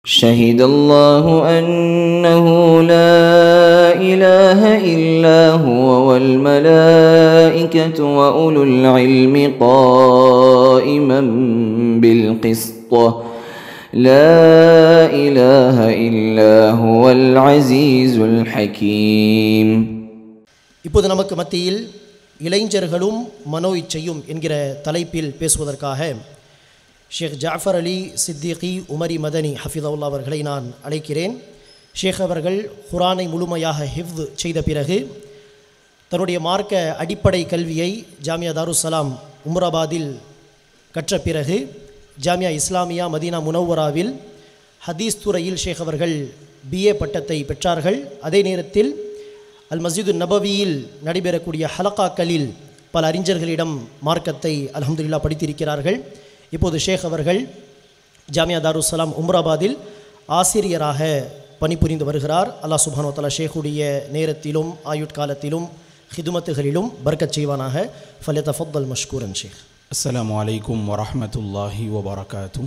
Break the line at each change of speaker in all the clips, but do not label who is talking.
شهد الله أنه لا إله إلا هو والملائكة وأولو العلم قائما بالقسط لا إله إلا هو العزيز الحكيم
இப்போது நமக்கு மத்தியில் இளைஞர்களும் மனோ இச்சையும் என்கிற தலைப்பில் பேசுவதற்காக ஷேக் ஜாஃபர் அலி சித்திகி உமரி மதனி ஹஃபிதவுல்லா அவர்களை நான் அழைக்கிறேன் ஷேக் அவர்கள் குரானை முழுமையாக ஹிஃப்து செய்த பிறகு தன்னுடைய மார்க்க அடிப்படை கல்வியை ஜாமியா தாருசலாம் உம்ராபாதில் கற்ற பிறகு ஜாமியா இஸ்லாமியா மதீனா முனவ்வராவில் ஹதீஸ் துறையில் ஷேக் அவர்கள் பிஏ பட்டத்தை பெற்றார்கள் அதே நேரத்தில் அல் மஸ்ஜிது நபவியில் நடைபெறக்கூடிய ஹலகாக்களில் பல அறிஞர்களிடம் மார்க்கத்தை அல்ஹம்துலில்லாஹ் படித்திருக்கிறார்கள் இப்போது ஷேக் அவர்கள் ஜாமியா தாருசலாம் உம்ராபாதில் ஆசிரியராக பணிபுரிந்து வருகிறார் அல்லாஹ் சுப்ஹானஹு வ தஆலா ஷேக்குடைய நேரத்திலும் ஆயுட்காலத்திலும் ஹிதுமத்துகளிலும் பர்க்கச் செய்வானாக ஃபல்யதஃபத்தல் மஷ்கூரன் ஷேக்
السلام عليكم ورحمة الله وبركاته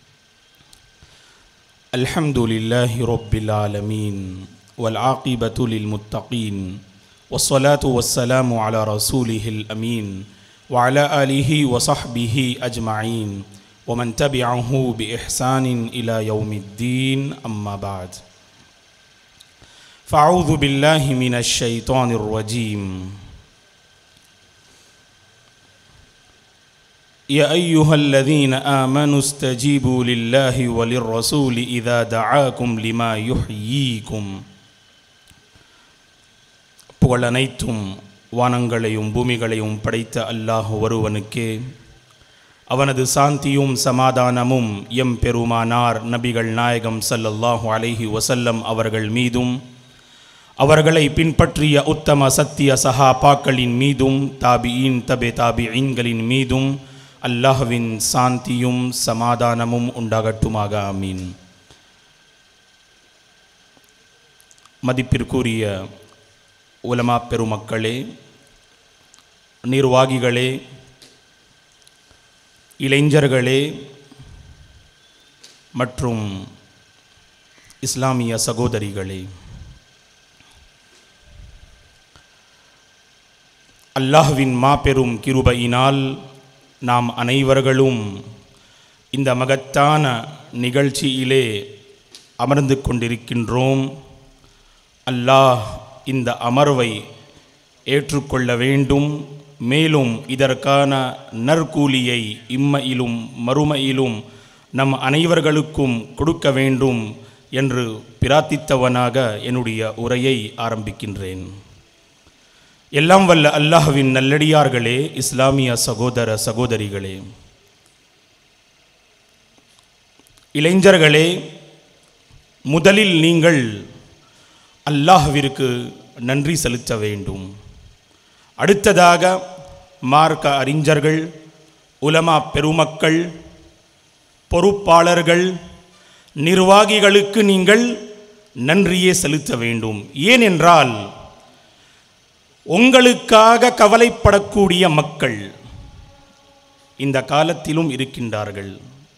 الحمد لله رب العالمين والعاقبة للمتقين والصلاة والسلام على رسوله الأمين وعلى آله وصحبه أجمعين ومن تبعه بإحسان إلى يوم الدين أما بعد فأعوذ بالله من الشيطان الرجيم يا أيها الذين آمنوا استجيبوا لله وللرسول إذا دعاكم لما يحييكم புகழ் அனைத்தும் வானங்களையும் பூமிகளையும் படைத்த அல்லாஹ் ஒருவனுக்கே அவனது சாந்தியும் சமாதானமும் எம் பெருமானார் நபிகள் நாயகம் ஸல்லல்லாஹு அலைஹி வஸல்லம் அவர்கள் மீதும் அவர்களை பின்பற்றிய உத்தம சத்திய சஹாபாக்களின் மீதும் தாபியின் தபே தாபியின்களின் மீதும் அல்லாஹ்வின் சாந்தியும் சமாதானமும் உண்டாகட்டுமாக ஆமீன் மதிப்பிற்குரிய உலமா பெருமக்களே நிர்வாகிகளே இளைஞர்களே மற்றும் இஸ்லாமிய சகோதரிகளே அல்லாஹ்வின் மாபெரும் கிருபையினால் நாம் அனைவர்களும் இந்த மகத்தான நிகழ்ச்சியிலே அமர்ந்து கொண்டிருக்கின்றோம் அல்லாஹ் இந்த அமர்வை ஏற்றுக்கொள்ள வேண்டும் மேலும் இதற்கான நற்கூலியை இம்மையிலும் மறுமையிலும் நம் அனைவர்களுக்கும் கொடுக்க வேண்டும் என்று பிரார்த்தித்தவனாக என்னுடைய உரையை ஆரம்பிக்கின்றேன் எல்லாம் வல்ல அல்லாஹ்வின் நல்லடியார்களே இஸ்லாமிய சகோதர சகோதரிகளே இளைஞர்களே முதலில் நீங்கள் அல்லாஹ்விற்கு நன்றி செலுத்த வேண்டும் அடுத்ததாக மார்க்க அறிஞர்கள் உலமா பெருமக்கள் பொறுப்பாளர்கள் நிர்வாகிகளுக்கு நீங்கள் நன்றியே செலுத்த வேண்டும் ஏனென்றால் உங்களுக்காக கவலைப்படக்கூடிய மக்கள் இந்த காலத்திலும் இருக்கின்றார்கள்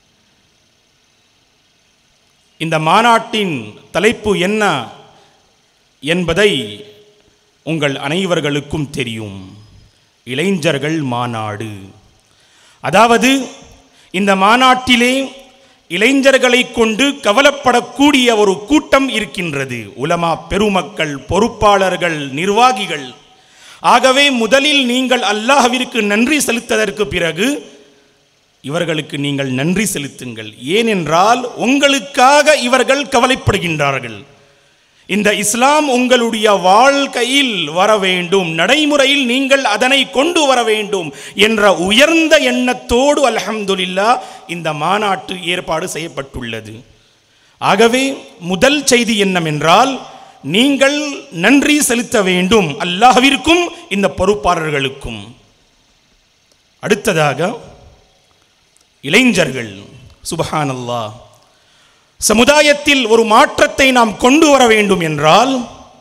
இந்த மாநாட்டின் தலைப்பு என்ன என்பதை உங்கள் அனைவர்களுக்கும் தெரியும் இளைஞர்கள் மாநாடு அதாவது இந்த மாநாட்டிலே இளைஞர்களை கொண்டு கவலைப்படக்கூடிய ஒரு கூட்டம் இருக்கின்றது உலமா பெருமக்கள் பொறுப்பாளர்கள் நிர்வாகிகள் ஆகவே முதலில் நீங்கள் அல்லாஹ்விற்கு நன்றி செலுத்ததற்கு பிறகு இவர்களுக்கு நீங்கள் நன்றி செலுத்துங்கள் ஏனென்றால் உங்களுக்காக இவர்கள் கவலைப்படுகின்றார்கள் இந்த இஸ்லாம் உங்களுடைய வாழ்க்கையில் வர வேண்டும் நடைமுறையில் நீங்கள் அதனை கொண்டு வர வேண்டும் என்ற உயர்ந்த எண்ணத்தோடு அல்ஹம்துலில்லா இந்த மாநாட்டு ஏற்பாடு செய்யப்பட்டுள்ளது ஆகவே முதல் செய்தி என்னவென்றால் நீங்கள் நன்றி செலுத்த வேண்டும் அல்லாஹ்விற்கும் இந்த பொறுப்பாளர்களுக்கும் அடுத்ததாக இளைஞர்கள் சுபஹானல்லாஹ் சமுதாயத்தில் ஒரு மாற்றத்தை நாம் கொண்டு வர வேண்டும் என்றால்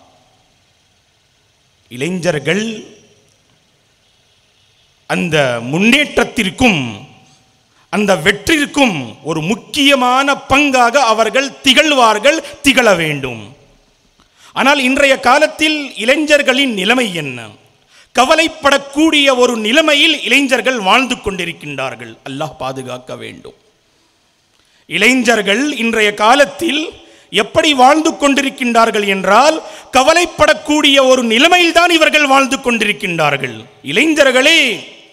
இளைஞர்கள் அந்த முன்னேற்றத்திற்கும் அந்த வெற்றிக்கும் ஒரு முக்கியமான பங்காக அவர்கள் திகழ்வார்கள் திகழ வேண்டும் ஆனால் இன்றைய காலத்தில் இளைஞர்களின் நிலைமை என்ன கவலைப்படக்கூடிய ஒரு நிலைமையில் இளைஞர்கள் வாழ்ந்து கொண்டிருக்கின்றார்கள் அல்லாஹ் பாதுகாக்க வேண்டும் இளைஞர்கள் இன்றைய காலத்தில் எப்படி வாழ்ந்து கொண்டிருக்கின்றார்கள் என்றால் கவலைப்படக்கூடிய ஒரு நிலைமையில்தான் இவர்கள் வாழ்ந்து கொண்டிருக்கின்றார்கள் இளைஞர்களே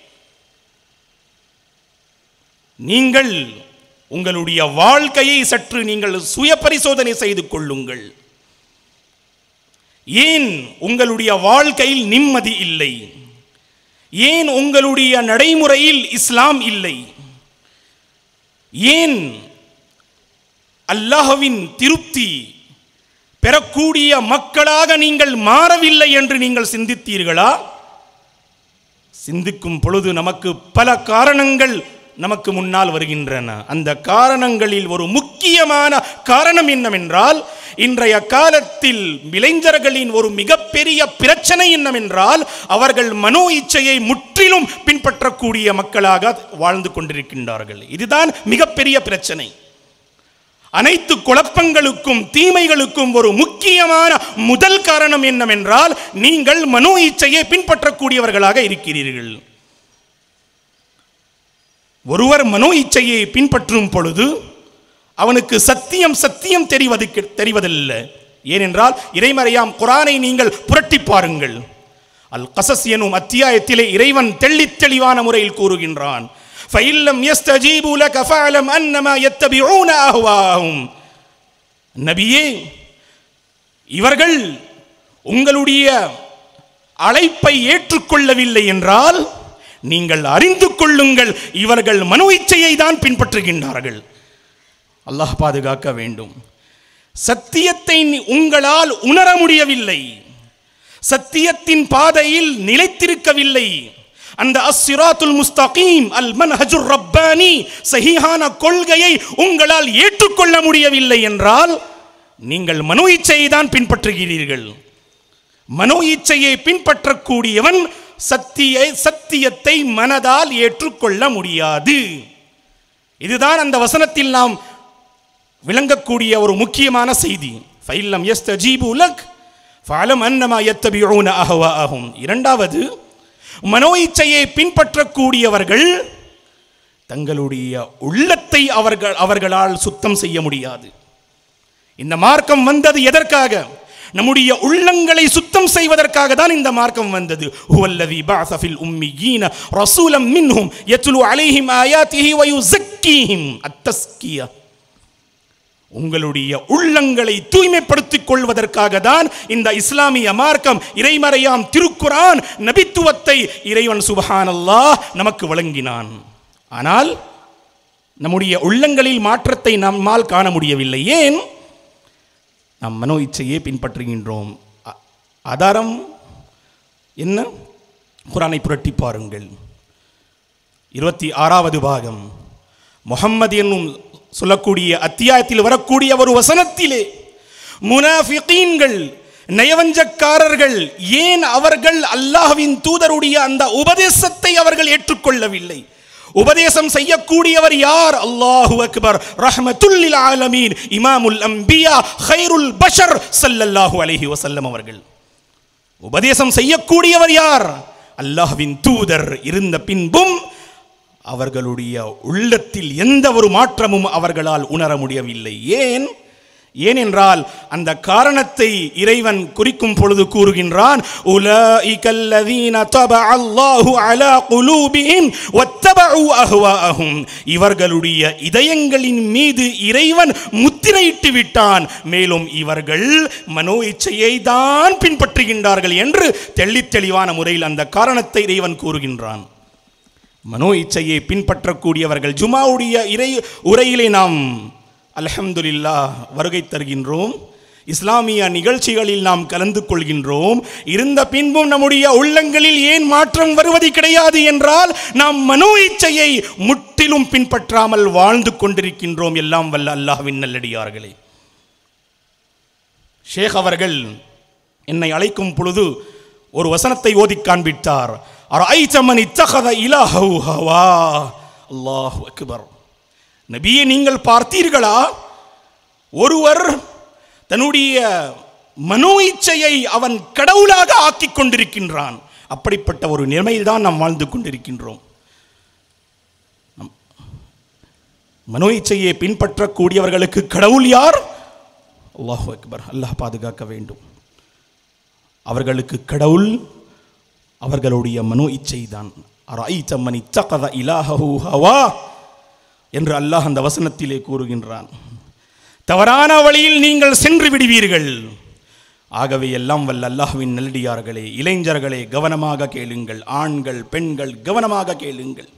நீங்கள் உங்களுடைய வாழ்க்கையை சற்று நீங்கள் சுய பரிசோதனை செய்து கொள்ளுங்கள் ஏன் உங்களுடைய வாழ்க்கையில் நிம்மதி இல்லை ஏன் உங்களுடைய நடைமுறையில் இஸ்லாம் இல்லை ஏன் அல்லாஹ்வின் திருப்தி பெறக்கூடிய மக்களாக நீங்கள் மாறவில்லை என்று நீங்கள் சிந்தித்தீர்களா சிந்திக்கும் பொழுது நமக்கு பல காரணங்கள் நமக்கு முன்னால் வருகின்றன அந்த காரணங்களில் ஒரு முக்கியமான காரணம் என்னவென்றால் இன்றைய காலத்தில் இளைஞர்களின் ஒரு மிகப்பெரிய பிரச்சனை என்னவென்றால் அவர்கள் மனோ இச்சையை முற்றிலும் பின்பற்றக்கூடிய மக்களாக வாழ்ந்து கொண்டிருக்கின்றார்கள் இதுதான் மிகப்பெரிய பிரச்சனை அனைத்து குழப்பங்களுக்கும் தீமைகளுக்கும் ஒரு முக்கியமான முதல் காரணம் என்னவென்றால் நீங்கள் மனோ இச்சையை பின்பற்றக்கூடியவர்களாக இருக்கிறீர்கள் ஒருவர் மனோ இச்சையை பின்பற்றும் பொழுது அவனுக்கு சத்தியம் சத்தியம் தெரிவது தெரிவதில்லை ஏனென்றால் இறைமறையாம் குரானை நீங்கள் புரட்டி பாருங்கள் அல் கசஸ் எனும் அத்தியாயத்திலே இறைவன் தெள்ளித் தெளிவான முறையில் கூறுகின்றான் فَإِلَّمْ يَسْتَجِيبُوا لَكَ فَاعْلَمْ أَنَّمَا يَتَّبِعُونَ أَهْوَاءَهُمْ நபியே இவர்கள் உங்களுடைய அழைப்பை ஏற்றுக்கொள்ளவில்லை என்றால் நீங்கள் அறிந்து கொள்ளுங்கள் இவர்கள் மனு இச்சையை தான் பின்பற்றுகின்றார்கள் அல்லாஹ் பாதுகாக்க வேண்டும் சத்தியத்தை நி- உங்களால் உணர முடியவில்லை சத்தியத்தின் பாதையில் நிலைத்திருக்கவில்லை அந்த அஸ்ஸிராத்துல் முஸ்தகீம் அல் மன்ஹஜுர் ரப்பானி சஹீஹான கொள்கையை உங்களால் ஏற்றுக்கொள்ள முடியவில்லை என்றால் நீங்கள் மனோ இச்சையை தான் பின்பற்றுகிறீர்கள் மனோ இச்சையை பின்பற்றக்கூடியவன் சத்திய சத்தியத்தை மனதால் ஏற்றுக்கொள்ள முடியாது இதுதான் அந்த வசனத்தில் நாம் விளங்கக்கூடிய ஒரு முக்கியமான செய்தி ஃபைல்லம் யஸ்தஜீபு லக் ஃபஅலம் அன்னமா யத்தபிஊன அஹ்வாஅஹும் இரண்டாவது மனோ இச்சையை பின்பற்றக்கூடியவர்கள் தங்களுடைய உள்ளத்தை அவர்கள் அவர்களால் சுத்தம் செய்ய முடியாது இந்த மார்க்கம் வந்தது எதற்காக நம்முடைய உள்ளங்களை சுத்தம் செய்வதற்காக தான் இந்த மார்க்கம் வந்தது ஹுவல்லதி பஅஸ ஃபில் உம்மியீன ரசூலம் மின்ஹும் யத்லு அலைஹிம் ஆயாத்திஹி வ யுஸக்கீஹிம் அத்தஸ்கியா உங்களுடைய உள்ளங்களை தூய்மைப்படுத்திக் கொள்வதற்காக தான் இந்த இஸ்லாமிய மார்க்கம் இறைமறையாம் திருக்குரான் நபித்துவத்தை இறைவன் சுபஹானல்லாஹ் நமக்கு வழங்கினான் ஆனால் நம்முடைய உள்ளங்களில் மாற்றத்தை நம்மால் காண முடியவில்லை ஏன் நாம் மனோ இச்சையே பின்பற்றுகின்றோம் அ- ஆதாரம் என்ன குரானை புரட்டி பாருங்கள் இருபத்தி ஆறாவது பாகம் முஹம்மது என்னும் சொல்லக்கூடிய அத்தியாயத்தில் வரக்கூடிய ஒரு வசனத்திலே முனாஃபிகீன்கள் நயவஞ்சக்காரர்கள் ஏன் அவர்கள் அல்லாஹ்வின் தூதருடைய அந்த உபதேசத்தை அவர்கள் ஏற்றுக்கொள்ளவில்லை உபதேசம் செய்யக்கூடியவர் யார் அல்லாஹு அக்பர் ரஹ்மத்துல்லில் ஆலமீன் இமாமுல் அம்பியா ஹைருல் பஷர் ஸல்லல்லாஹு அலைஹி வஸல்லம் அவர்கள் உபதேசம் செய்யக்கூடியவர் யார் அல்லாஹ்வின் தூதர் இருந்த பின்பும் அவர்களுடைய உள்ளத்தில் எந்த ஒரு மாற்றமும் அவர்களால் உணர முடியவில்லை ஏன் ஏனென்றால் அந்த காரணத்தை இறைவன் குறிக்கும் பொழுது கூறுகின்றான் உலஇகல்லதீன தபஅ அல்லாஹு அலா குலூபிஹிம் வத்தபஉ அஹ்வாஅஹும் இவர்களுடைய இதயங்களின் மீது இறைவன் முத்திரையிட்டு விட்டான் மேலும் இவர்கள் மனோ இச்சையை தான் பின்பற்றுகின்றார்கள் என்று தெள்ளித் தெளிவான முறையில் அந்த காரணத்தை இறைவன் கூறுகின்றான் மனோ இச்சையை பின்பற்றக்கூடியவர்கள் ஜுமாவுடைய இறை உரையிலே நாம் அல்ஹம்துலில்லாஹ் வருகை தருகின்றோம் இஸ்லாமிய நிகழ்ச்சிகளில் நாம் கலந்து கொள்கின்றோம் இருந்த பின்பும் நம்முடைய உள்ளங்களில் ஏன் மாற்றம் வருவது கிடையாது என்றால் நாம் மனோ இச்சையை முற்றிலும் பின்பற்றாமல் வாழ்ந்து கொண்டிருக்கின்றோம் எல்லாம் வல்ல அல்லாஹ்வின் நல்லடியார்களே ஷேக் அவர்கள் என்னை அழைக்கும் பொழுது ஒரு வசனத்தை ஓதி காண்பித்தார் அரைச்சமன் இத்தகத இலாஹு ஹவா அல்லாஹ் அக்பர் நபியை நீங்கள் பார்த்தீர்களா ஒருவர் தன்னுடைய மனோ இச்சையை அவன் கடவுளாக ஆக்கிக் கொண்டிருக்கின்றான் அப்படிப்பட்ட ஒரு நிலைமையில் தான் நாம் வாழ்ந்து கொண்டிருக்கின்றோம் நம் மனோ இச்சையை பின்பற்றக்கூடியவர்களுக்கு கடவுள் யார் அல்லாஹ் அக்பர் அல்லாஹ் பாதுகாக்க வேண்டும் அவர்களுக்கு கடவுள் அவர்களுடைய மனோ இச்சை தான் மணி தகத இலாஹு ஹவா என்று அல்லாஹ் அந்த வசனத்திலே கூறுகின்றான் தவறான வழியில் நீங்கள் சென்று விடுவீர்கள் ஆகவே எல்லாம் வல்ல அல்லாஹ்வின் நல்லடியார்களே இளைஞர்களே கவனமாக கேளுங்கள் ஆண்கள் பெண்கள் கவனமாக கேளுங்கள்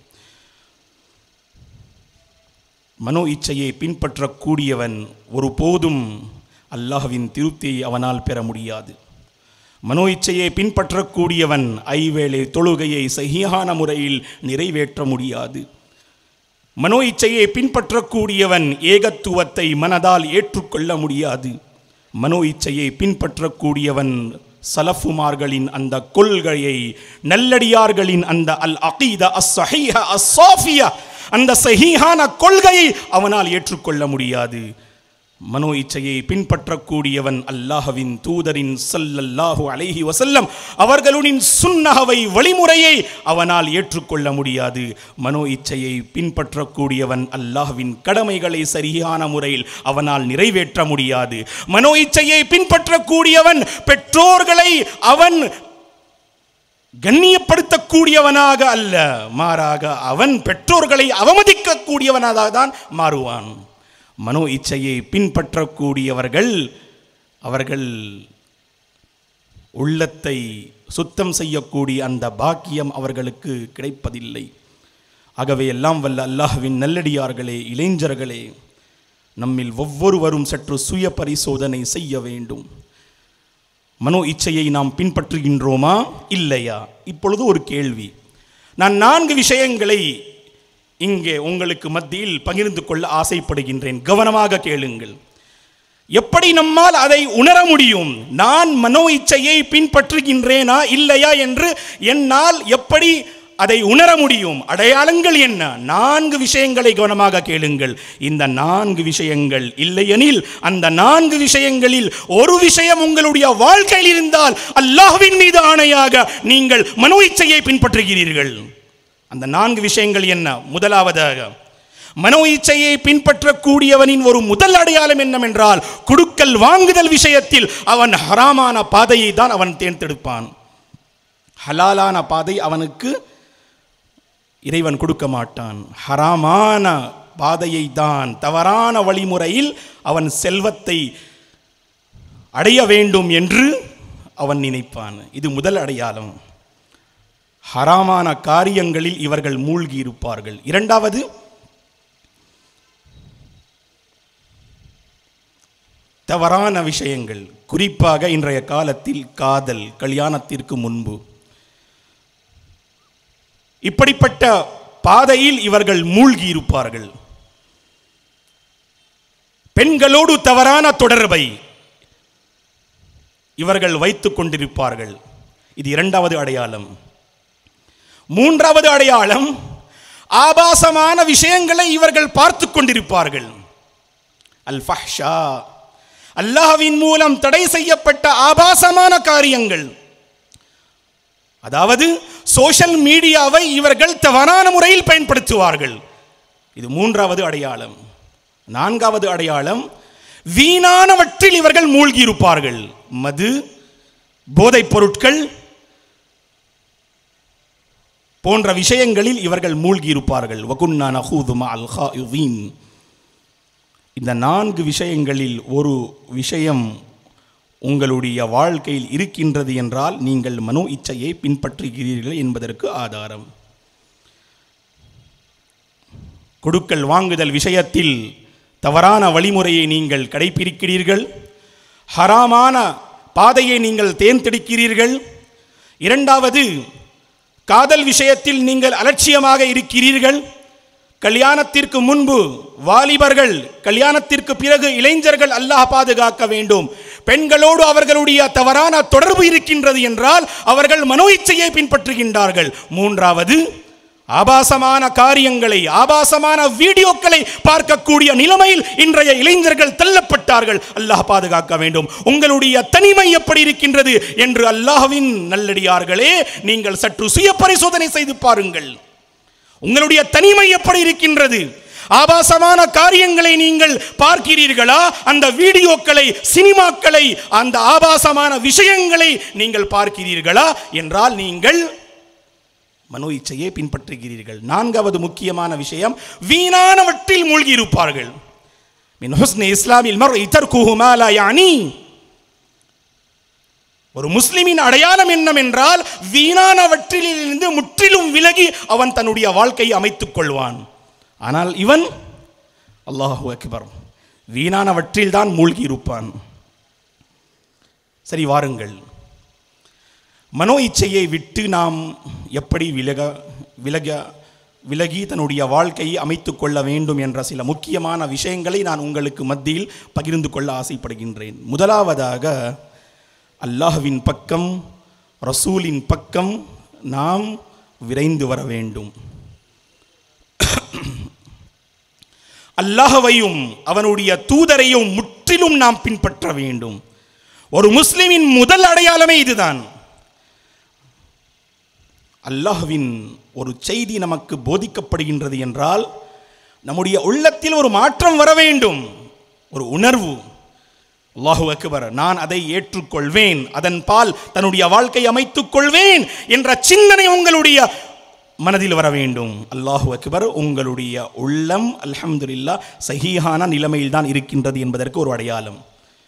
மனோ இச்சையை பின்பற்றக்கூடியவன் ஒருபோதும் அல்லாஹ்வின் திருப்தியை அவனால் பெற முடியாது மனோ இச்சையை பின்பற்றக்கூடியவன் ஐவேளை தொழுகையை சகியான முறையில் நிறைவேற்ற முடியாது மனோ இச்சையை பின்பற்றக்கூடியவன் ஏகத்துவத்தை மனதால் ஏற்றுக்கொள்ள முடியாது மனோ இச்சையை பின்பற்றக்கூடியவன் சலஃபுமார்களின் அந்த கொள்கையை நல்லடியார்களின் அந்த அல் அகீத அஸ் சஹீஹ அஸ் சாஃபியா அந்த சஹீஹான கொள்கையை அவனால் ஏற்றுக்கொள்ள முடியாது மனோ இச்சையை பின்பற்றக்கூடியவன் அல்லாஹ்வின் தூதரின் ஸல்லல்லாஹு அலைஹி வஸல்லம் அவர்களுடன் சுன்னஹவை வழிமுறையை அவனால் ஏற்றுக்கொள்ள முடியாது மனோ இச்சையை பின்பற்றக்கூடியவன் அல்லாஹ்வின் கடமைகளை சரியான முறையில் அவனால் நிறைவேற்ற முடியாது மனோ இச்சையை பின்பற்றக்கூடியவன் பெற்றோர்களை அவன் கண்ணியப்படுத்தக்கூடியவனாக அல்ல மாறாக அவன் பெற்றோர்களை அவமதிக்கக்கூடியவனாக தான் மாறுவான் மனோ இச்சையை பின்பற்றக்கூடியவர்கள் அவர்கள் உள்ளத்தை சுத்தம் செய்யக்கூடிய அந்த பாக்கியம் அவர்களுக்கு கிடைப்பதில்லை ஆகவே எல்லாம் வல்ல அல்லாஹ்வின் நல்லடியார்களே இளைஞர்களே நம்மில் ஒவ்வொருவரும் சற்று சுய பரிசோதனை செய்ய வேண்டும் மனோ இச்சையை நாம் பின்பற்றுகின்றோமா இல்லையா இப்பொழுது ஒரு கேள்வி நான் நான்கு விஷயங்களை இங்கே உங்களுக்கு மத்தியில் பகிர்ந்து கொள்ள ஆசைப்படுகின்றேன் கவனமாக கேளுங்கள் எப்படி நம்மால் அதை உணர முடியும் நான் மனோ இச்சையை பின்பற்றுகின்றேனா இல்லையா என்று என்னால் எப்படி அதை உணர முடியும் அடையாளங்கள் என்ன நான்கு விஷயங்களை கவனமாக கேளுங்கள் இந்த நான்கு விஷயங்கள் இல்லையெனில் அந்த நான்கு விஷயங்களில் ஒரு விஷயம் உங்களுடைய வாழ்க்கையில் இருந்தால் அல்லாஹ்வின் மீது ஆணையாக நீங்கள் மனோ இச்சையை பின்பற்றுகிறீர்கள் அந்த நான்கு விஷயங்கள் என்ன முதலாவதாக மனோ இச்சையை பின்பற்றக்கூடியவனின் ஒரு முதல் அடையாளம் என்னவென்றால் குடுக்கல் வாங்குதல் விஷயத்தில் அவன் ஹராமான பாதையை தான் அவன் தேர்ந்தெடுப்பான் ஹலாலான பாதை அவனுக்கு இறைவன் கொடுக்க மாட்டான் ஹராமான பாதையை தான் தவறான வழிமுறையில் அவன் செல்வத்தை அடைய வேண்டும் என்று அவன் நினைப்பான் இது முதல் அடையாளம் ஹராமான காரியங்களில் இவர்கள் மூழ்கி இருப்பார்கள் இரண்டாவது தவறான விஷயங்கள் குறிப்பாக இன்றைய காலத்தில் காதல் கல்யாணத்திற்கு முன்பு இப்படிப்பட்ட பாதையில் இவர்கள் மூழ்கி இருப்பார்கள் பெண்களோடு தவறான தொடர்பை இவர்கள் வைத்துக் கொண்டிருப்பார்கள் இது இரண்டாவது அடையாளம் மூன்றாவது அடையாளம் ஆபாசமான விஷயங்களை இவர்கள் பார்த்து கொண்டிருப்பார்கள் அல் ஃபஹ்ஷா அல்லாஹ்வின் மூலம் தடை செய்யப்பட்ட ஆபாசமான காரியங்கள் அதாவது சோஷியல் மீடியாவை இவர்கள் தவறான முறையில் பயன்படுத்துவார்கள் இது மூன்றாவது அடையாளம் நான்காவது அடையாளம் வீணானவற்றில் இவர்கள் மூழ்கி இருப்பார்கள் மது போதைப் பொருட்கள் போன்ற விஷயங்களில் இவர்கள் மூழ்கி இருப்பார்கள் வகுன்னா நஹூது மஅல் ஹாயிதீன். இந்த நான்கு விஷயங்களில் ஒரு விஷயம் உங்களுடைய வாழ்க்கையில் இருக்கின்றது என்றால் நீங்கள் மனோ இச்சையை பின்பற்றுகிறீர்கள் என்பதற்கு ஆதாரம் கொடுக்கல் வாங்குதல் விஷயத்தில் தவறான வழிமுறையை நீங்கள் கடைபிடிக்கிறீர்கள் ஹராமான பாதையை நீங்கள் தேர்ந்தெடுக்கிறீர்கள் இரண்டாவது காதல் விஷயத்தில் நீங்கள் அலட்சியமாக இருக்கிறீர்கள் கல்யாணத்திற்கு முன்பு வாலிபர்கள் கல்யாணத்திற்கு பிறகு இளைஞர்கள் அல்லாஹ் பாதுகாக்க வேண்டும் பெண்களோடு அவர்களுடைய தவறான தொடர்பு இருக்கின்றது என்றால் அவர்கள் மனோ இச்சையை பின்பற்றுகின்றார்கள் மூன்றாவது ஆபாசமான காரியங்களை ஆபாசமான வீடியோக்களை பார்க்கக்கூடிய நிலைமையில் இன்றைய இளைஞர்கள் தள்ளப்பட்டார்கள் அல்லாஹ் பாதுகாக்க வேண்டும் உங்களுடைய தனிமை எப்படி இருக்கின்றது என்று அல்லாஹ்வின் நல்லடியார்களே நீங்கள் சற்று சுய பரிசோதனை செய்து பாருங்கள் உங்களுடைய தனிமை எப்படி இருக்கின்றது ஆபாசமான காரியங்களை நீங்கள் பார்க்கிறீர்களா அந்த வீடியோக்களை சினிமாக்களை அந்த ஆபாசமான விஷயங்களை நீங்கள் பார்க்கிறீர்களா என்றால் நீங்கள் மனோ இச்சையை பின்பற்றுகிறீர்கள் நான்காவது முக்கியமான விஷயம் வீணானவற்றில் மூழ்கி இருப்பார்கள் மின் ஹுஸ்னி இஸ்லாமில் மர் இதர்குஹு மா லா யானி ஒரு முஸ்லிமின் அடையாளம் என்னவென்றால் வீணானவற்றிலிருந்து முற்றிலும் விலகி அவன் தன்னுடைய வாழ்க்கையை அமைத்துக் கொள்வான் ஆனால் இவன் அல்லாஹு அக்பர் வீணானவற்றில் தான் மூழ்கி இருப்பான் சரி வாருங்கள் மனோ இச்சையை விட்டு நாம் எப்படி விலக விலக விலகி தன்னுடைய வாழ்க்கையை அமைத்துக் கொள்ள வேண்டும் என்ற சில முக்கியமான விஷயங்களை நான் உங்களுக்கு மத்தியில் பகிர்ந்து கொள்ள ஆசைப்படுகின்றேன் முதலாவதாக அல்லாஹ்வின் பக்கம் ரசூலின் பக்கம் நாம் விரைந்து வர வேண்டும் அல்லாஹ்வையும் அவனுடைய தூதரையும் முற்றிலும் நாம் பின்பற்ற வேண்டும் ஒரு முஸ்லிமின் முதல் அடையாளமே இதுதான் அல்லாஹ்வின் ஒரு செய்தி நமக்கு போதிக்கப்படுகின்றது என்றால் நம்முடைய உள்ளத்தில் ஒரு மாற்றம் வர வேண்டும் ஒரு உணர்வு அல்லாஹு அக்பர் நான் அதை ஏற்றுக்கொள்வேன் அதன் பால் தன்னுடைய வாழ்க்கை அமைத்துக் கொள்வேன் என்ற சிந்தனை உங்களுடைய மனதில் வர வேண்டும் அல்லாஹு அக்பர் உங்களுடைய உள்ளம் அல்ஹம்துலில்லா சஹீஹான நிலைமையில் தான் இருக்கின்றது என்பதற்கு ஒரு அடையாளம்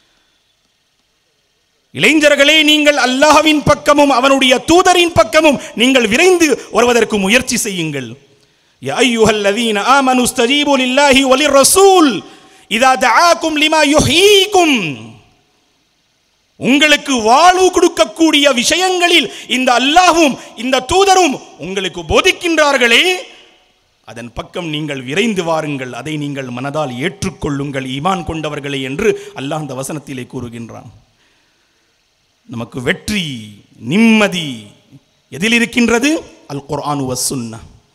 இளைஞர்களே நீங்கள் அல்லாஹ்வின் பக்கமும் அவனுடைய தூதரின் பக்கமும் நீங்கள் விரைந்து வருவதற்கு முயற்சி செய்யுங்கள் யா அய்யுஹல்லதீன ஆமனு ஸ்தஜீபு லில்லாஹி வலிர்ரசூல் இதா தஆக்கும் லிமா யுஹீக்கும் உங்களுக்கு வாழ்வு கொடுக்கக்கூடிய விஷயங்களில் இந்த அல்லாஹ்வும் இந்த தூதரும் உங்களுக்கு போதிக்கின்றார்களே அதன் பக்கம் நீங்கள் விரைந்து வாருங்கள் அதை நீங்கள் மனதால் ஏற்றுக்கொள்ளுங்கள் ஈமான் கொண்டவர்களே என்று அல்லாஹ் அந்த வசனத்திலே கூறுகின்றான் நமக்கு வெற்றி நிம்மதி எதில் இருக்கின்றது அல் குர்ஆனு வசுன்னா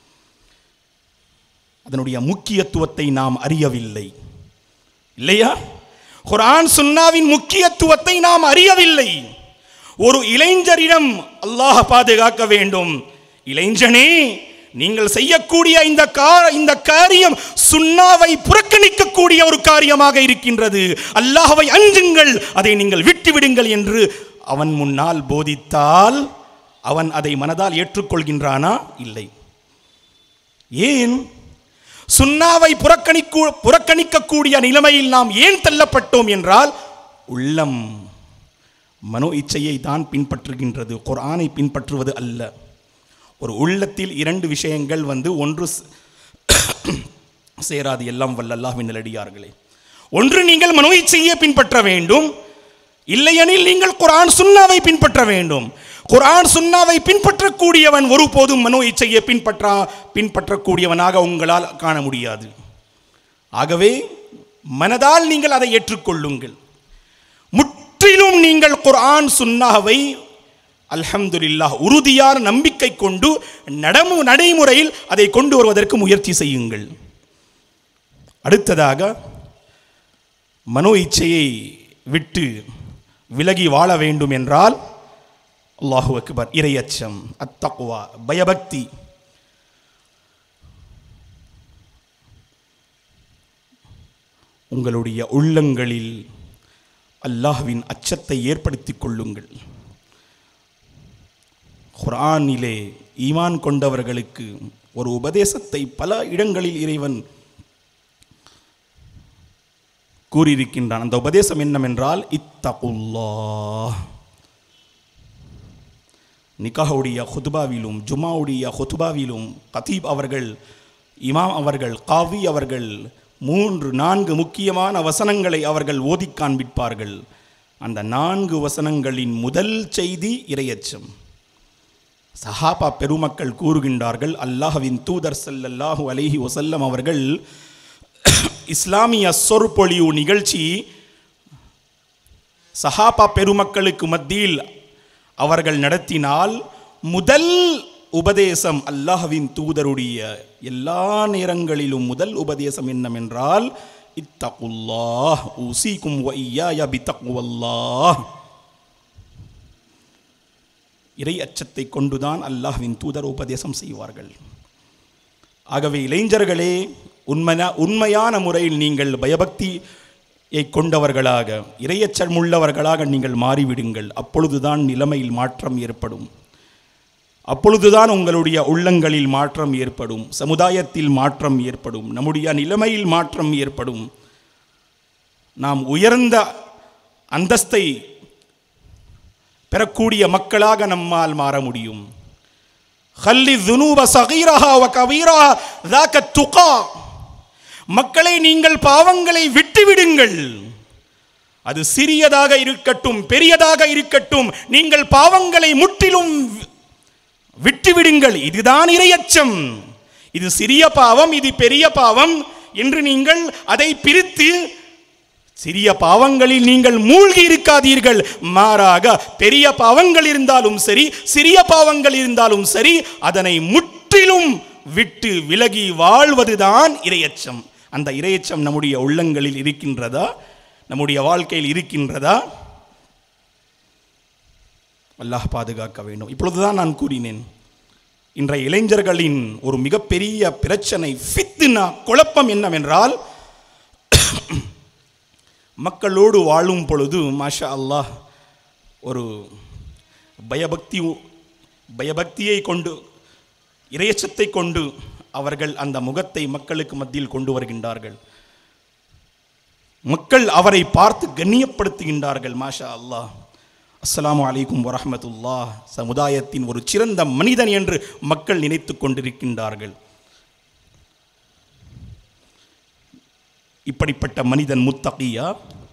அதனுடைய முக்கியத்துவத்தை நாம் அறியவில்லை இல்லையா குர்ஆன் சுன்னாவின் முக்கியத்துவத்தை நாம் அறியவில்லை ஒரு இளைஞரிடம் அல்லாஹ் பாதுகாக்க வேண்டும் இளைஞனே நீங்கள் செய்யக்கூடிய இந்த கா இந்த காரியம் சுன்னாவை புறக்கணிக்கக்கூடிய ஒரு காரியமாக இருக்கின்றது அல்லாஹ்வை அஞ்சுங்கள் அதை நீங்கள் விட்டு விடுங்கள் என்று அவன் முன்னால் போதித்தால் அவன் அதை மனதால் ஏற்றுக்கொள்கின்றானா இல்லை ஏன் சுன்னாவை புறக்கணிக்கு புறக்கணிக்கக்கூடிய நிலைமையில் நாம் ஏன் தள்ளப்பட்டோம் என்றால் உள்ளம் மனோ இச்சையை தான் பின்பற்றுகின்றது குர்ஆனை பின்பற்றுவது அல்ல ஒரு உள்ளத்தில் இரண்டு விஷயங்கள் வந்து ஒன்று ச- சேராது எல்லாம் வல்ல அல்லாஹ்வின் நல்லடியார்களே ஒன்று நீங்கள் மனோ இச்சையை பின்பற்ற வேண்டும் இல்லையெனில் நீங்கள் குர்ஆன் சுன்னாவை பின்பற்ற வேண்டும் குர்ஆன் சுன்னாவை பின்பற்றக்கூடியவன் ஒருபோதும் மனோ இச்சையை பின்பற்றா பின்பற்றக்கூடியவனாக உங்களால் காண முடியாது ஆகவே மனதால் நீங்கள் அதை ஏற்றுக்கொள்ளுங்கள் முற்றிலும் நீங்கள் குர்ஆன் சுன்னாவை அல்ஹம்துலில்லாஹ் உறுதியான நம்பிக்கை கொண்டு நடமு நடைமுறையில் அதை கொண்டு வருவதற்கு முயற்சி செய்யுங்கள் அடுத்ததாக மனோ இச்சையை விட்டு விலகி வாழ வேண்டும் என்றால் அல்லாஹு அக்பர் இரையச்சம் அத்தக்வா பயபக்தி உங்களுடைய உள்ளங்களில் அல்லாஹ்வின் அச்சத்தை ஏற்படுத்திக் கொள்ளுங்கள் குர்ஆனிலே ஈமான் கொண்டவர்களுக்கு ஒரு உபதேசத்தை பல இடங்களில் இறைவன் கூறியிருக்கின்றான் அந்த உபதேசம் என்னவென்றால் இத்தகுல்லாஹ் நிகாஹுடைய ஹுதுபாவிலும் ஜுமாவுடைய ஹுதுபாவிலும் கதீப் அவர்கள் இமாம் அவர்கள் காவி அவர்கள் மூன்று நான்கு முக்கியமான வசனங்களை அவர்கள் ஓதிக் காண்பிப்பார்கள் அந்த நான்கு வசனங்களின் முதல் செய்தி இரையச்சம் சஹாபா பெருமக்கள் கூறுகின்றார்கள் அல்லாஹ்வின் தூதர் ஸல்லல்லாஹு அலைஹி வஸல்லம் அவர்கள் இஸ்லாமிய சொற்பொழிவு நிகழ்ச்சி சஹாபா பெருமக்களுக்கு மத்தியில் அவர்கள் நடத்தினால் முதல் உபதேசம் அல்லாஹ்வின் தூதருடைய எல்லா நேரங்களிலும் முதல் உபதேசம் என்னவென்றால் இத்தகுல்லாஹ் உசீக்கும் வையா பித்தகுவல்லாஹ் இறை அச்சத்தை கொண்டுதான் அல்லாஹ்வின் தூதர் உபதேசம் செய்வார்கள் ஆகவே இளைஞர்களே உண்மையா உண்மையான முறையில் நீங்கள் பயபக்தியை கொண்டவர்களாக இரையச்சம் உள்ளவர்களாக நீங்கள் மாறிவிடுங்கள் அப்பொழுதுதான் நிலைமையில் மாற்றம் ஏற்படும் அப்பொழுதுதான் உங்களுடைய உள்ளங்களில் மாற்றம் ஏற்படும் சமுதாயத்தில் மாற்றம் ஏற்படும் நம்முடைய நிலைமையில் மாற்றம் ஏற்படும் நாம் உயர்ந்த அந்தஸ்தை பெறக்கூடிய மக்களாக நம்மால் மாற முடியும் خلي الذنوب صغيرها وكبيرها ذاك التقى மக்களை நீங்கள் பாவங்களை விட்டுவிடுங்கள் அது சிறியதாக இருக்கட்டும் பெரியதாக இருக்கட்டும் நீங்கள் பாவங்களை முற்றிலும் விட்டுவிடுங்கள் இதுதான் இரையச்சம் இது சிறிய பாவம் இது பெரிய பாவம் என்று நீங்கள் அதை பிரித்து சிறிய பாவங்களில் நீங்கள் மூழ்கி இருக்காதீர்கள் மாறாக பெரிய பாவங்கள் இருந்தாலும் சரி சிறிய பாவங்கள் இருந்தாலும் சரி அதனை முற்றிலும் விட்டு விலகி வாழ்வதுதான் இரையச்சம் அந்த இரையச்சம் நம்முடைய உள்ளங்களில் இருக்கின்றதா நம்முடைய வாழ்க்கையில் இருக்கின்றதா அல்லாஹ் பாதுகாக்க வேண்டும் இப்பொழுதுதான் நான் கூறினேன் இன்றைய இளைஞர்களின் ஒரு மிகப்பெரிய பிரச்சனை ஃபித்னா குழப்பம் என்னவென்றால் மக்களோடு வாழும் பொழுது மாஷா அல்லாஹ் ஒரு பயபக்தி பயபக்தியை கொண்டு இரையச்சத்தை கொண்டு அவர்கள் அந்த முகத்தை மக்களுக்கு மத்தியில் கொண்டு வருகின்றார்கள் மக்கள் அவரை பார்த்து கண்ணியப்படுத்துகின்றார்கள் மாஷா அல்லாஹ் அஸ்ஸலாமு அலைக்கும் வரஹ்மத்துல்லா சமுதாயத்தின் ஒரு சிறந்த மனிதன் என்று மக்கள் நினைத்து கொண்டிருக்கின்றார்கள் இப்படிப்பட்ட மனிதன் முத்தகியா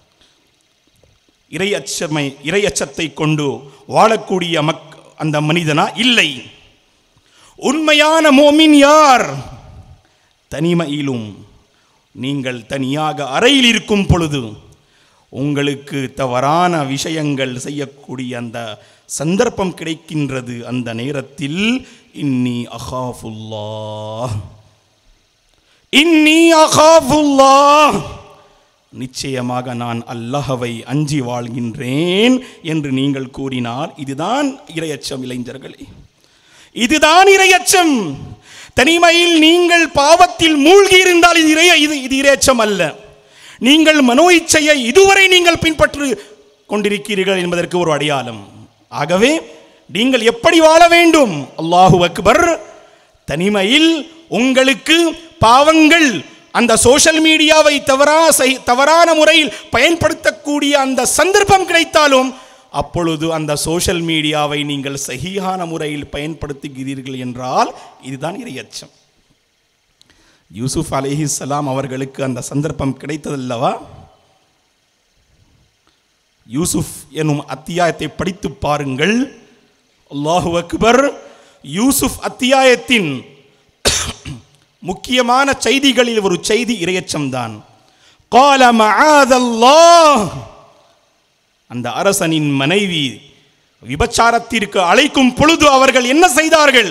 இறை அச்சமை இறை அச்சத்தை கொண்டு வாழக்கூடிய மக் அந்த மனிதனா இல்லை உண்மையான மோமின் யார் தனிமையிலும் நீங்கள் தனியாக அறையில் இருக்கும் பொழுது உங்களுக்கு தவறான விஷயங்கள் செய்யக்கூடிய அந்த சந்தர்ப்பம் கிடைக்கின்றது அந்த நேரத்தில் இன்னி அகாஃபுல்லாஹ் இன்னி அகாஃபுல்லாஹ் நிச்சயமாக நான் அல்லாஹவை அஞ்சி வாழ்கின்றேன் என்று நீங்கள் கூறினால் இதுதான் இரையச்சம் இளைஞர்களே இதுதான் இரையச்சம் தனிமையில் நீங்கள் பாவத்தில் மூழ்கி இருந்தால் இது இறைய இது இது இரையச்சம் அல்ல நீங்கள் மனோ இச்சையை இதுவரை நீங்கள் பின்பற்றி கொண்டிருக்கிறீர்கள் என்பதற்கு ஒரு அடையாளம் ஆகவே நீங்கள் எப்படி வாழ வேண்டும் அல்லாஹு அக்பர் தனிமையில் உங்களுக்கு பாவங்கள் அந்த சோஷியல் மீடியாவை தவறா செய்- தவறான முறையில் பயன்படுத்தக்கூடிய அந்த சந்தர்ப்பம் கிடைத்தாலும் அப்பொழுது அந்த சோஷியல் மீடியாவை நீங்கள் சகியான முறையில் பயன்படுத்துகிறீர்கள் என்றால் இதுதான் இரையச்சம் யூசுப் அலைஹிஸ்ஸலாம் அவர்களுக்கு அந்த சந்தர்ப்பம் கிடைத்ததல்லவா யூசுப் எனும் அத்தியாயத்தை படித்து பாருங்கள் அல்லாஹு அக்பர் யூசுப் அத்தியாயத்தின் முக்கியமான செய்திகளில் ஒரு செய்தி இரையச்சம்தான் قال معاذ الله அந்த அரசனின் மனைவி விபச்சாரத்திற்கு அழைக்கும் பொழுது அவர்கள் என்ன செய்தார்கள்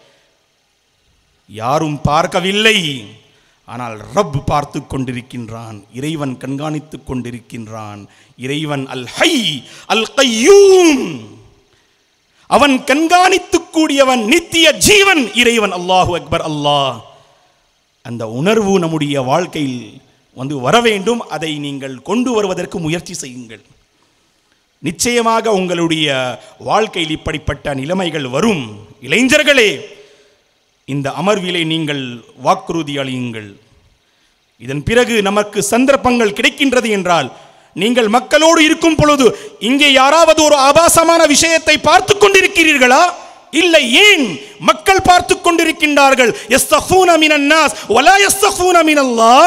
யாரும் பார்க்கவில்லை ஆனால் ரப் பார்த்து கொண்டிருக்கின்றான் இறைவன் கண்காணித்துக் கொண்டிருக்கின்றான் இறைவன் அல் ஹை அல் கையூம் அவன் கண்காணித்துக் கூடியவன் நித்திய ஜீவன் இறைவன் அல்லாஹு அக்பர் அல்லாஹ் அந்த உணர்வு நம்முடைய வாழ்க்கையில் வந்து வர வேண்டும் அதை நீங்கள் கொண்டு வருவதற்கு முயற்சி செய்யுங்கள் நிச்சயமாக உங்களுடைய வாழ்க்கையில் இப்படிப்பட்ட நிலைமைகள் வரும் இளைஞர்களே இந்த அமர்விலே நீங்கள் வாக்குறுதி அளியுங்கள் இதன் பிறகு நமக்கு சந்தர்ப்பங்கள் கிடைக்கின்றது என்றால் நீங்கள் மக்களோடு இருக்கும் பொழுது இங்கே யாராவது ஒரு ஆபாசமான விஷயத்தை பார்த்து கொண்டிருக்கிறீர்களா இல்லை ஏன் மக்கள் பார்த்து கொண்டிருக்கின்றார்கள் யஸ்தஃபூன மினன் நாஸ் வலா யஸ்தஃபூன மினல்லாஹ்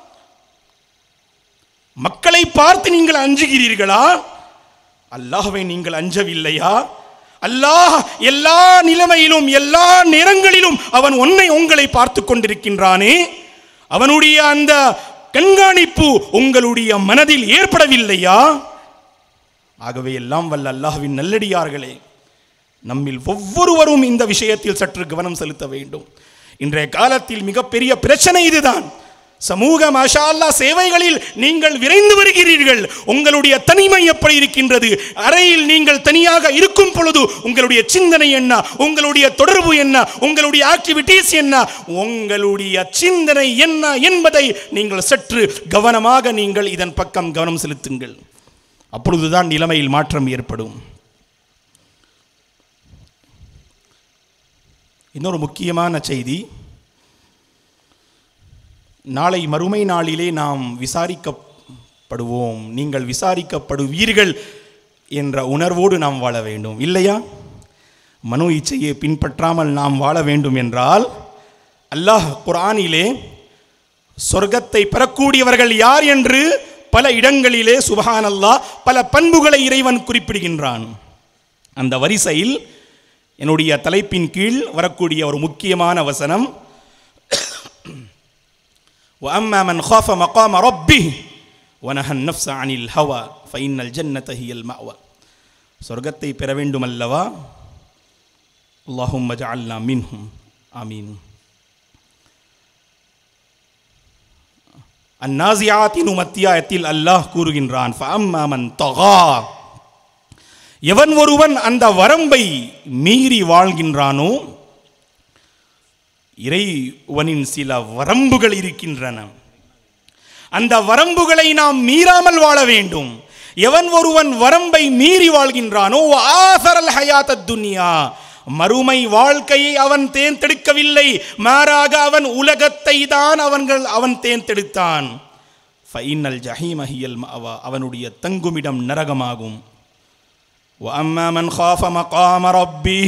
மக்களை பார்த்து நீங்கள் அஞ்சுகிறீர்களா அல்லாஹ்வை நீங்கள் அஞ்சவில்லையா அல்லாஹ் எல்லா நிலைமையிலும் எல்லா நேரங்களிலும் அவன் உன்னை உங்களை பார்த்து கொண்டிருக்கின்றானே அவனுடைய அந்த கண்காணிப்பு உங்களுடைய மனதில் ஏற்படவில்லையா ஆகவே எல்லாம் வல்ல அல்லாஹ்வின் நல்லடியார்களே நம்மில் ஒவ்வொருவரும் இந்த விஷயத்தில் சற்று கவனம் செலுத்த வேண்டும் இன்றைய காலத்தில் மிகப்பெரிய பிரச்சனை இதுதான் சமூக மாஷா அல்லாஹ் சேவைகளில் நீங்கள் விரைந்து வருகிறீர்கள் உங்களுடைய தனிமை எப்படி இருக்கின்றது அறையில் நீங்கள் தனியாக இருக்கும் பொழுது உங்களுடைய சிந்தனை என்ன உங்களுடைய தொடர்பு என்ன உங்களுடைய ஆக்டிவிட்டீஸ் என்ன உங்களுடைய சிந்தனை என்ன என்பதை நீங்கள் சற்று கவனமாக நீங்கள் இதன் பக்கம் கவனம் செலுத்துங்கள் அப்பொழுதுதான் நிலைமையில் மாற்றம் ஏற்படும் இன்னொரு முக்கியமான செய்தி நாளை மறுமை நாளிலே நாம் விசாரிக்கப்படுவோம் நீங்கள் விசாரிக்கப்படுவீர்கள் என்ற உணர்வோடு நாம் வாழ வேண்டும் இல்லையா மனோ இச்சையை பின்பற்றாமல் நாம் வாழ வேண்டும் என்றால் அல்லாஹ் குர்ஆனிலே சொர்க்கத்தை பெறக்கூடியவர்கள் யார் என்று பல இடங்களிலே சுபஹான் அல்லாஹ் பல பண்புகளை இறைவன் குறிப்பிடுகின்றான் அந்த வரிசையில் என்னுடைய தலைப்பின் கீழ் வரக்கூடிய ஒரு முக்கியமான வசனம் وأما من خاف مقام ربه ونهى النفس عن الهوى فإن الجنة هي المأوى சொர்க்கத்தை பெற வேண்டும் அல்லவா اللهم اجعلنا منهم آمين அந்நாசியாத்தின் அத்தியாயத்தில் அல்லாஹ் கூறுகின்றான் فأما من طغى எவன் ஒருவன் அந்த வரம்பை மீறி வாழ்கின்றானோ இறைவனின் சில வரம்புகள் இருக்கின்றன அந்த வரம்புகளை நாம் மீறாமல் வாழ வேண்டும் எவன் ஒருவன் வரம்பை மீறி வாழ்கின்றானோ ஆசரல் ஹயாத்த துன்யா மறுமை வாழ்க்கையை அவன் தேர்ந்தெடுக்கவில்லை மாறாக அவன் உலகத்தை தான் அவன்கள் அவன் தேர்ந்தெடுத்தான் ஃபைனல் ஜஹீமஹியல் மஅவா அவனுடைய தங்குமிடம் நரகமாகும் وأما من خاف مقام ربه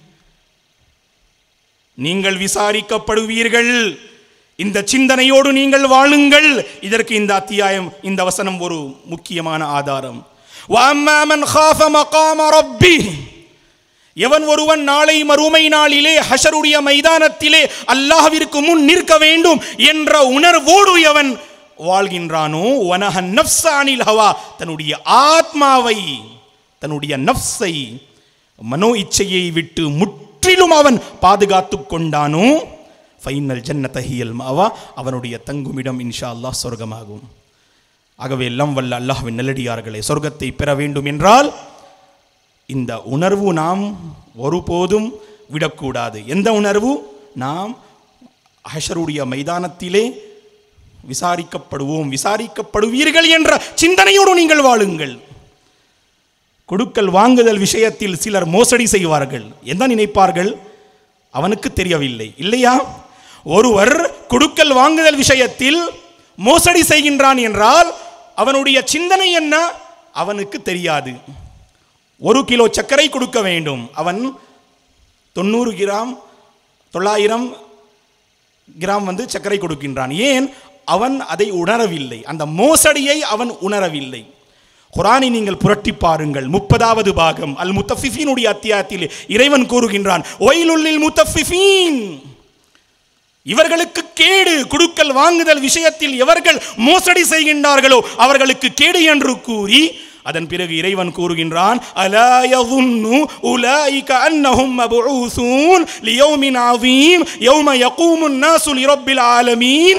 நீங்கள் விசாரிக்கப்படுவீர்கள் இந்த சிந்தனையோடு நீங்கள் வாழுங்கள் இதற்கு இந்த அத்தியாயம் இந்த வசனம் ஒரு முக்கியமான ஆதாரம் وَأَمَّا مَنْ خَافَ مَقَامَ رَبِّهِ எவன் ஒருவன் நாளை மறுமை நாளிலே ஹஷருடைய மைதானத்திலே அல்லாஹ்விற்கு முன் நிற்க வேண்டும் என்ற உணர்வோடு எவன் வாழ்கின்றானோ வனஹ நஃப்ஸானில் ஹவா தன்னுடைய ஆத்மாவை தன்னுடைய நஃப்ஸை மனோ இச்சையை விட்டு முற்றிலும் அவன் பாதுகாத்து கொண்டானோ ஃபைனல் ஜன்னதஹியல் மாவா அவனுடைய தங்குமிடம் இன்ஷா அல்லாஹ் சொர்க்கமாகும் ஆகவே எல்லாம் வல்ல அல்லாஹ்வின் நல்லடியார்களே சொர்க்கத்தை பெற வேண்டும் என்றால் இந்த உணர்வு நாம் ஒருபோதும் விடக்கூடாது எந்த உணர்வு நாம் அஹஷருடைய மைதானத்திலே விசாரிக்கப்படுவோம் விசாரிக்கப்படுவீர்கள் என்ற சிந்தனையோடு நீங்கள் வாழுங்கள் கொடுக்கல் வாங்குதல் விஷயத்தில் சிலர் மோசடி செய்வார்கள் என்ன நினைப்பார்கள் அவனுக்கு தெரியவில்லை இல்லையா ஒருவர் கொடுக்கல் வாங்குதல் விஷயத்தில் மோசடி செய்கின்றான் என்றால் அவனுடைய சிந்தனை என்ன அவனுக்கு தெரியாது ஒரு கிலோ சர்க்கரை கொடுக்க வேண்டும் அவன் தொண்ணூறு கிராம் தொள்ளாயிரம் கிராம் வந்து சர்க்கரை கொடுக்கின்றான் ஏன் அவன் அதை உணரவில்லை அந்த மோசடியை அவன் உணரவில்லை குரானை நீங்கள் புரட்டி பாருங்கள் முப்பதாவது பாகம் அல் முத்தஃபிஃபீனுடைய அத்தியாயத்தில் இறைவன் கூறுகின்றான் ஒயிலுள்ளில் முத்தஃபிஃபீன் இவர்களுக்கு கேடு குடுக்கல் வாங்குதல் விஷயத்தில் எவர்கள் மோசடி செய்கின்றார்களோ அவர்களுக்கு கேடு என்று கூறி அதன் பிறகு இறைவன் கூறுகின்றான் அலா யظுன்னு உலாயிக அன்னஹும் மபூசூன் லியௌமின் அதீம் யௌம யகூமுன் நாசு லிரப்பில் ஆலமீன்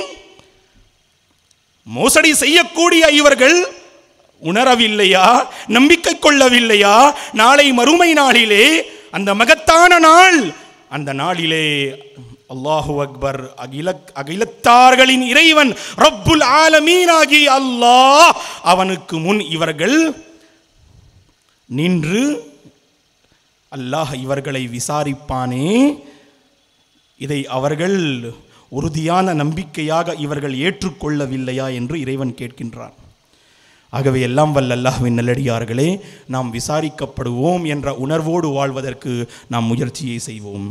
மோசடி செய்யக்கூடிய இவர்கள் உணரவில்லையா நம்பிக்கை கொள்ளவில்லையா நாளை மறுமை நாளிலே அந்த மகத்தான நாள் அந்த நாளிலே அல்லாஹு அக்பர் அகில அகிலத்தார்களின் இறைவன் ரப்புல் ஆலமீனாகி அல்லாஹ் அவனுக்கு முன் இவர்கள் நின்று அல்லாஹ் இவர்களை விசாரிப்பானே இதை அவர்கள் உறுதியான நம்பிக்கையாக இவர்கள் ஏற்றுக்கொள்ளவில்லையா என்று இறைவன் கேட்கின்றான் ஆகவே எல்லாம் வல்ல அல்லாஹ்வின் நல்லடியார்களே நாம் விசாரிக்கப்படுவோம் என்ற உணர்வோடு வாழ்வதற்கு நாம் முயற்சியை செய்வோம்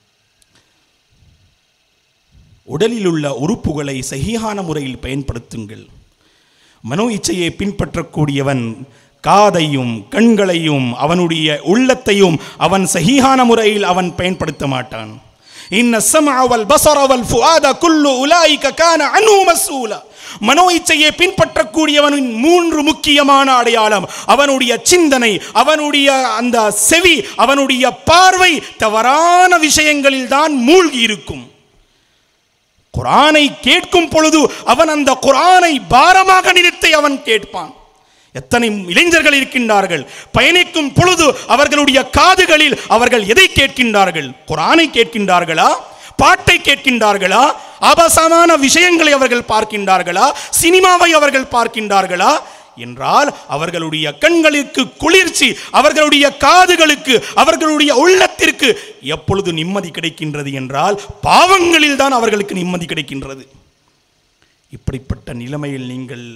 உடலில் உள்ள உறுப்புகளை சகியான முறையில் பயன்படுத்துங்கள் மனோ இச்சையை பின்பற்றக்கூடியவன் காதையும் கண்களையும் அவனுடைய உள்ளத்தையும் அவன் சகியான முறையில் அவன் பயன்படுத்த மாட்டான் இன்ன السمع والبصر والفؤاد كل اولئك كان عنه مسؤولا மனோ இச்சையை பின்பற்றக்கூடியவனின் மூன்று முக்கியமான அடையாளம் அவனுடைய சிந்தனை அவனுடைய அந்த செவி அவனுடைய பார்வை தவறான விஷயங்களில் தான் மூழ்கி இருக்கும் குரானை கேட்கும் பொழுது அவன் அந்த குரானை பாரமாக நிறுத்தி அவன் கேட்பான் எத்தனை இளைஞர்கள் இருக்கின்றார்கள் பயணிக்கும் பொழுது அவர்களுடைய காதுகளில் அவர்கள் எதை கேட்கின்றார்கள் குரானை கேட்கின்றார்களா பாட்டை கேட்கின்றார்களா ஆபாசமான விஷயங்களை அவர்கள் பார்க்கின்றார்களா சினிமாவை அவர்கள் பார்க்கின்றார்களா என்றால் அவர்களுடைய கண்களுக்கு குளிர்ச்சி அவர்களுடைய காதுகளுக்கு அவர்களுடைய உள்ளத்திற்கு எப்பொழுது நிம்மதி கிடைக்கின்றது என்றால் பாவங்களில் தான் அவர்களுக்கு நிம்மதி கிடைக்கின்றது இப்படிப்பட்ட நிலைமையில் நீங்கள்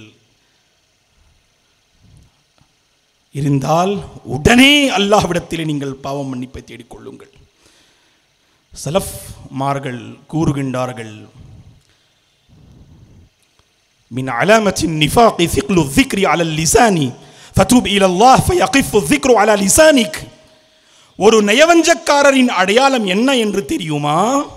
இருந்தால் உடனே அல்லாஹ்விடத்திலே நீங்கள் பாவம் மன்னிப்பை தேடிக்கொள்ளுங்கள் சலஃப் மார்கள் கூறுகின்றார்கள் من علامة النفاق ثقل الذكر على اللسان فتوب إلى الله فيقف الذكر على لسانك ஒரு நயவஞ்சக்காரரின் அடையாளம் என்ன என்று தெரியுமா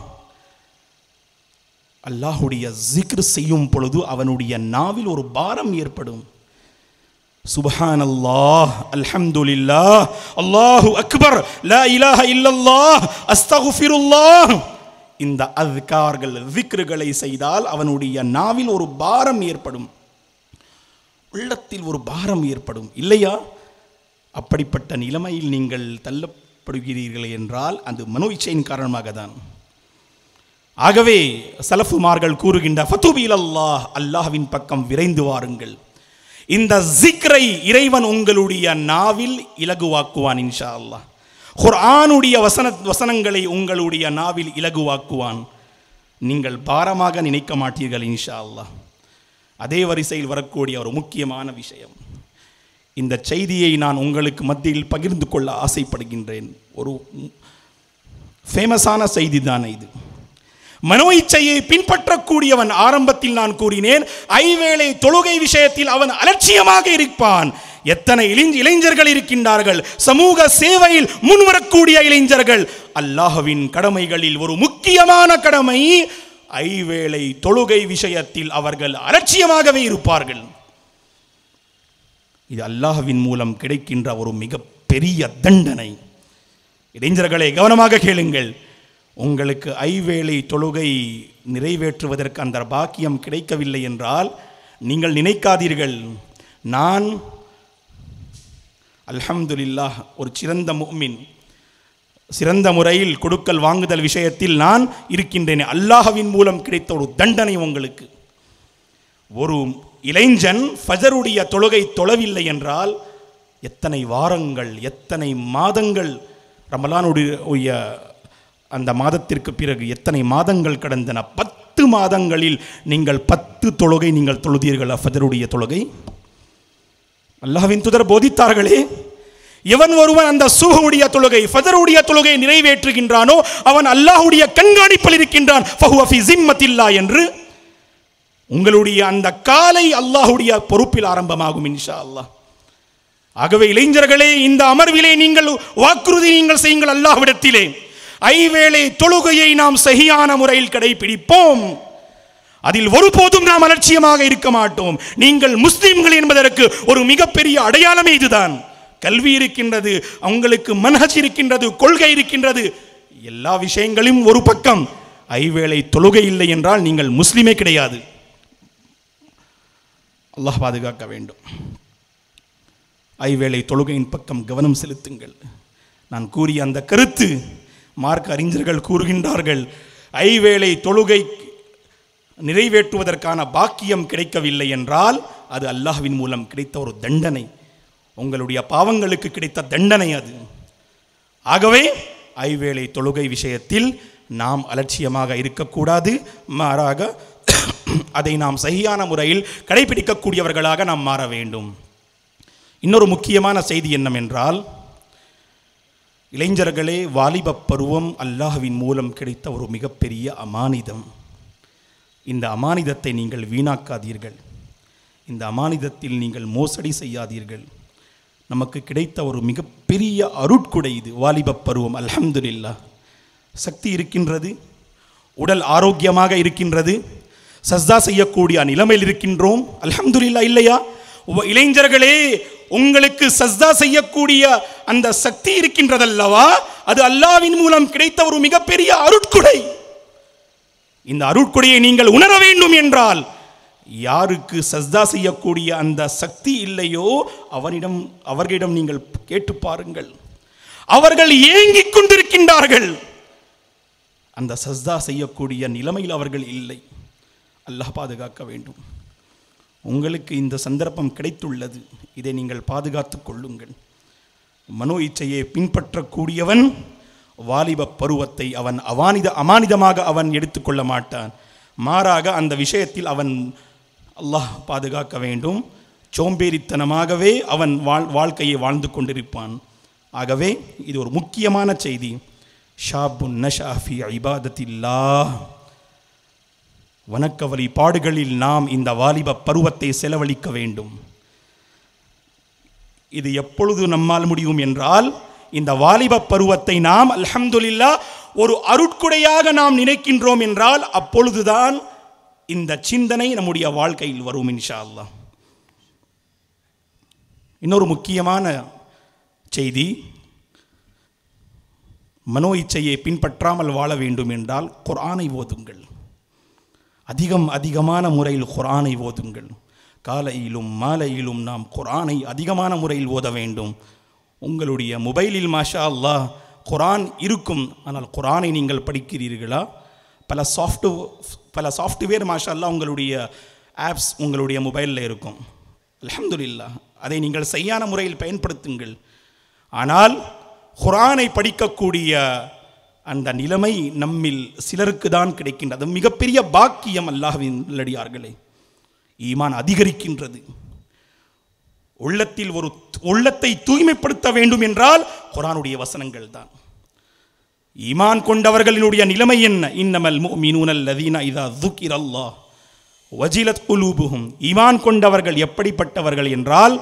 அல்லாஹுடைய ஜிக்ர் செய்யும் பொழுது அவனுடைய நாவில் ஒரு பாரம் ஏற்படும் சுபஹான் அல்லாஹ் அல்ஹம்துலில்லாஹ் அல்லாஹு அக்பர் லா இலாஹ இல்லல்லாஹ் அஸ்தகுஃபிருல்லாஹ் இந்த அத்கார்கள் விக்ருகளை செய்தால் அவனுடைய நாவில் ஒரு பாரம் ஏற்படும் உள்ளத்தில் ஒரு பாரம் ஏற்படும் இல்லையா அப்படிப்பட்ட நிலைமையில் நீங்கள் தள்ளப்படுகிறீர்கள் என்றால் அது மனோ இச்சையின் காரணமாக தான் ஆகவே சலஃபுமார்கள் கூறுகின்ற ஃபத்துபில் அல்லாஹ் அல்லாஹ்வின் பக்கம் விரைந்து வாருங்கள் இந்த ஜிக்ரை இறைவன் உங்களுடைய நாவில் இலகுவாக்குவான் இன்ஷா அல்லாஹ் குர்ஆனுடைய வசன வசனங்களை உங்களுடைய நாவில் இலகுவாக்குவான் நீங்கள் பாரமாக நினைக்க மாட்டீர்கள் இன்ஷா அல்லாஹ் அதே வரிசையில் வரக்கூடிய ஒரு முக்கியமான விஷயம் இந்த செய்தியை நான் உங்களுக்கு மத்தியில் பகிர்ந்து கொள்ள ஆசைப்படுகின்றேன் ஒரு ஃபேமஸான செய்தி தானே இது மனோ இச்சையை பின்பற்றக்கூடியவன் ஆரம்பத்தில் நான் கூறினேன் ஐவேளை தொழுகை விஷயத்தில் அவன் அலட்சியமாக இருப்பான் எத்தனை இளைஞ இளைஞர்கள் இருக்கின்றார்கள் சமூக சேவையில் முன்வரக்கூடிய இளைஞர்கள் அல்லாஹ்வின் கடமைகளில் ஒரு முக்கியமான கடமை ஐவேளை தொழுகை விஷயத்தில் அவர்கள் அலட்சியமாகவே இருப்பார்கள் இது அல்லாஹ்வின் மூலம் கிடைக்கின்ற ஒரு மிக பெரிய தண்டனை இளைஞர்களை கவனமாக கேளுங்கள் உங்களுக்கு ஐவேளை தொழுகை நிறைவேற்றுவதற்கு அந்த பாக்கியம் கிடைக்கவில்லை என்றால் நீங்கள் நினைக்காதீர்கள் நான் அல்ஹம்துலில்லாஹ் ஒரு சிறந்த முஃமின் சிறந்த முறையில் கொடுக்கல் வாங்குதல் விஷயத்தில் நான் இருக்கின்றேன் அல்லாஹ்வின் மூலம் கிடைத்த ஒரு தண்டனை உங்களுக்கு ஒரு இளைஞன் ஃபஜருடைய தொழுகை தொழவில்லை என்றால் எத்தனை வாரங்கள் எத்தனை மாதங்கள் ரமலானுடைய அந்த மாதத்திற்கு பிறகு எத்தனை மாதங்கள் கடந்தன பத்து மாதங்களில் நீங்கள் பத்து தொழுகை நீங்கள் தொழுதீர்கள் ஃபஜருடைய தொழுகை அல்லாஹ்வின் துதர் போதித்தார்களே எவன் ஒருவன் அந்த சுஹுடைய தொழுகை ஃபஜருடைய தொழுகை நிறைவேற்றுகின்றானோ அவன் அல்லாஹ்வுடைய கண்காணிப்பில் இருக்கின்றான் ஃபஹுவ ஃபி ஜிம்மத்தில்லா என்று உங்களுடைய அந்த காலை அல்லாஹ்வுடைய பொறுப்பில் ஆரம்பமாகும் இன்ஷா அல்லாஹ் ஆகவே இளைஞர்களே இந்த அமர்விலே நீங்கள் வாக்குறுதி நீங்கள் செய்யுங்கள் அல்லாஹ்விடத்திலே ஐவேளை தொழுகையை நாம் சரியான முறையில் கடைபிடிப்போம் அதில் ஒருபோதும் நாம் அலட்சியமாக இருக்க மாட்டோம் நீங்கள் முஸ்லிம்கள் என்பதற்கு ஒரு மிகப்பெரிய அடையாளமே இதுதான் கல்வி இருக்கின்றது அவங்களுக்கு மனஹஜ் இருக்கின்றது கொள்கை இருக்கின்றது எல்லா விஷயங்களும் ஒரு பக்கம் ஐவேளை தொழுகை இல்லை என்றால் நீங்கள் முஸ்லிமே கிடையாது அல்லாஹ் பாதுகாக்க வேண்டும் ஐவேளை தொழுகையின் பக்கம் கவனம் செலுத்துங்கள் நான் கூறிய அந்த கருத்து மார்க்க அறிஞர்கள் கூறுகின்றார்கள் ஐவேளை தொழுகை நிறைவேற்றுவதற்கான பாக்கியம் கிடைக்கவில்லை என்றால் அது அல்லாஹ்வின் மூலம் கிடைத்த ஒரு தண்டனை உங்களுடைய பாவங்களுக்கு கிடைத்த தண்டனை அது ஆகவே ஐவேளை தொழுகை விஷயத்தில் நாம் அலட்சியமாக இருக்கக்கூடாது மாறாக அதை நாம் சரியான முறையில் கடைபிடிக்கக்கூடியவர்களாக நாம் மாற வேண்டும் இன்னொரு முக்கியமான செய்தி என்னவென்றால் இளைஞர்களே வாலிபப் பருவம் அல்லாஹ்வின் மூலம் கிடைத்த ஒரு மிகப்பெரிய அமானிதம் இந்த அமானிதத்தை நீங்கள் வீணாக்காதீர்கள் இந்த அமானிதத்தில் நீங்கள் மோசடி செய்யாதீர்கள் நமக்கு கிடைத்த ஒரு மிகப்பெரிய அருட்குடை இது வாலிபப் பருவம் அல்ஹம்துலில்லாஹ் சக்தி இருக்கின்றது உடல் ஆரோக்கியமாக இருக்கின்றது சஸ்தா செய்யக்கூடிய நிலைமையில் இருக்கின்றோம் அல்ஹம்துலில்லாஹ் இல்லையா உவ- இளைஞர்களே உங்களுக்கு சஸ்தா செய்யக்கூடிய அந்த சக்தி இருக்கின்றதல்லவா அது அல்லாவின் மூலம் கிடைத்த ஒரு மிகப்பெரிய அருட்கொடை இந்த அருட்கொடையை நீங்கள் உணர வேண்டும் என்றால் யாருக்கு சஸ்தா செய்யக்கூடிய அந்த சக்தி இல்லையோ அவனிடம் அவர்களிடம் நீங்கள் கேட்டு பாருங்கள் அவர்கள் ஏங்கிக் கொண்டிருக்கின்றார்கள் அந்த சஸ்தா செய்யக்கூடிய நிலைமையில் அவர்கள் இல்லை அல்லாஹ் பாதுகாக்க வேண்டும் உங்களுக்கு இந்த சந்தர்ப்பம் கிடைத்துள்ளது இதை நீங்கள் பாதுகாத்துக் கொள்ளுங்கள் மனோ இச்சையை பின்பற்றக்கூடியவன் வாலிப பருவத்தை அவன் அவானித அமானிதமாக அவன் எடுத்துக்கொள்ள மாட்டான் மாறாக அந்த விஷயத்தில் அவன் அல்லாஹ் பாதுகாக்க வேண்டும் சோம்பேறித்தனமாகவே அவன் வாழ் வாழ்க்கையை வாழ்ந்து கொண்டிருப்பான் ஆகவே இது ஒரு முக்கியமான செய்தி ஷாபுன் நஷாஃபி இபாதத்தில்லாஹ் வணக்க வழிபாடுகளில் நாம் இந்த வாலிப பருவத்தை செலவழிக்க வேண்டும் இது எப்பொழுது நம்மால் முடியும் என்றால் இந்த வாலிப பருவத்தை நாம் அல்ஹம்துலில்லா ஒரு அருட்குடையாக நாம் நினைக்கின்றோம் என்றால் அப்பொழுதுதான் இந்த சிந்தனை நம்முடைய வாழ்க்கையில் வரும் இன்ஷா அல்லாஹ் இன்னொரு முக்கியமான செய்தி மனோ இச்சையை பின்பற்றாமல் வாழ வேண்டும் என்றால் குர்ஆனை ஓதுங்கள் அதிகம் அதிகமான முறையில் குர்ஆனை ஓதுங்கள் காலையிலும் மாலையிலும் நாம் குர்ஆனை அதிகமான முறையில் ஓத வேண்டும் உங்களுடைய மொபைலில் மாஷா அல்லாஹ் குர்ஆன் இருக்கும் ஆனால் குர்ஆனை நீங்கள் படிக்கிறீர்களா பல சாஃப்ட் பல சாஃப்ட்வேர் மாஷா அல்லாஹ் உங்களுடைய ஆப்ஸ் உங்களுடைய மொபைலில் இருக்கும் அல்ஹம்துலில்லாஹ் அதை நீங்கள் சரியான முறையில் பயன்படுத்துங்கள் ஆனால் குர்ஆனை படிக்கக்கூடிய அந்த நிலைமை நம்மில் சிலருக்கு தான் கிடைக்கின்றது அது மிகப்பெரிய பாக்கியம் அல்லாஹ்வின் நல்லடியார்களே ஈமான் அதிகரிக்கின்றது உள்ளத்தில் ஒரு உள்ளத்தை தூய்மைப்படுத்த வேண்டும் என்றால் குர்ஆனுடைய வசனங்கள் தான் ஈமான் கொண்டவர்களினுடைய நிலைமை என்ன இன்னமல் முஃமினூனல் லதீன இதா ذுக்கிரல்லாஹ் வஜிலத் குலூபுஹும் ஈமான் கொண்டவர்கள் எப்படிப்பட்டவர்கள் என்றால்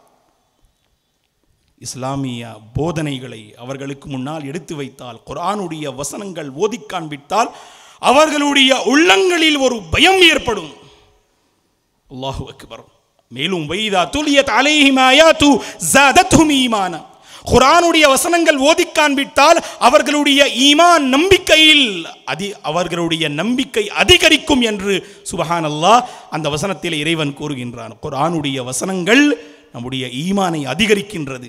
இஸ்லாமிய போதனைகளை அவர்களுக்கு முன்னால் எடுத்து வைத்தால் குர்ஆனுடைய வசனங்கள் ஓதிக் காண்பித்தால் அவர்களுடைய உள்ளங்களில் ஒரு பயம் ஏற்படும் அல்லாஹு அக்பர் மேலும் வைதா துலியத் அலைஹிம் ஆயாத்து ஜாதத்ஹும் ஈமானா குர்ஆனுடைய வசனங்கள் ஓதிக் காண்பித்தால் அவர்களுடைய ஈமான் நம்பிக்கையில் அதி அவர்களுடைய நம்பிக்கை அதிகரிக்கும் என்று சுபஹான் அல்லாஹ் அந்த வசனத்தில் இறைவன் கூறுகின்றான் குர்ஆனுடைய வசனங்கள் நம்முடைய ஈமானை அதிகரிக்கின்றது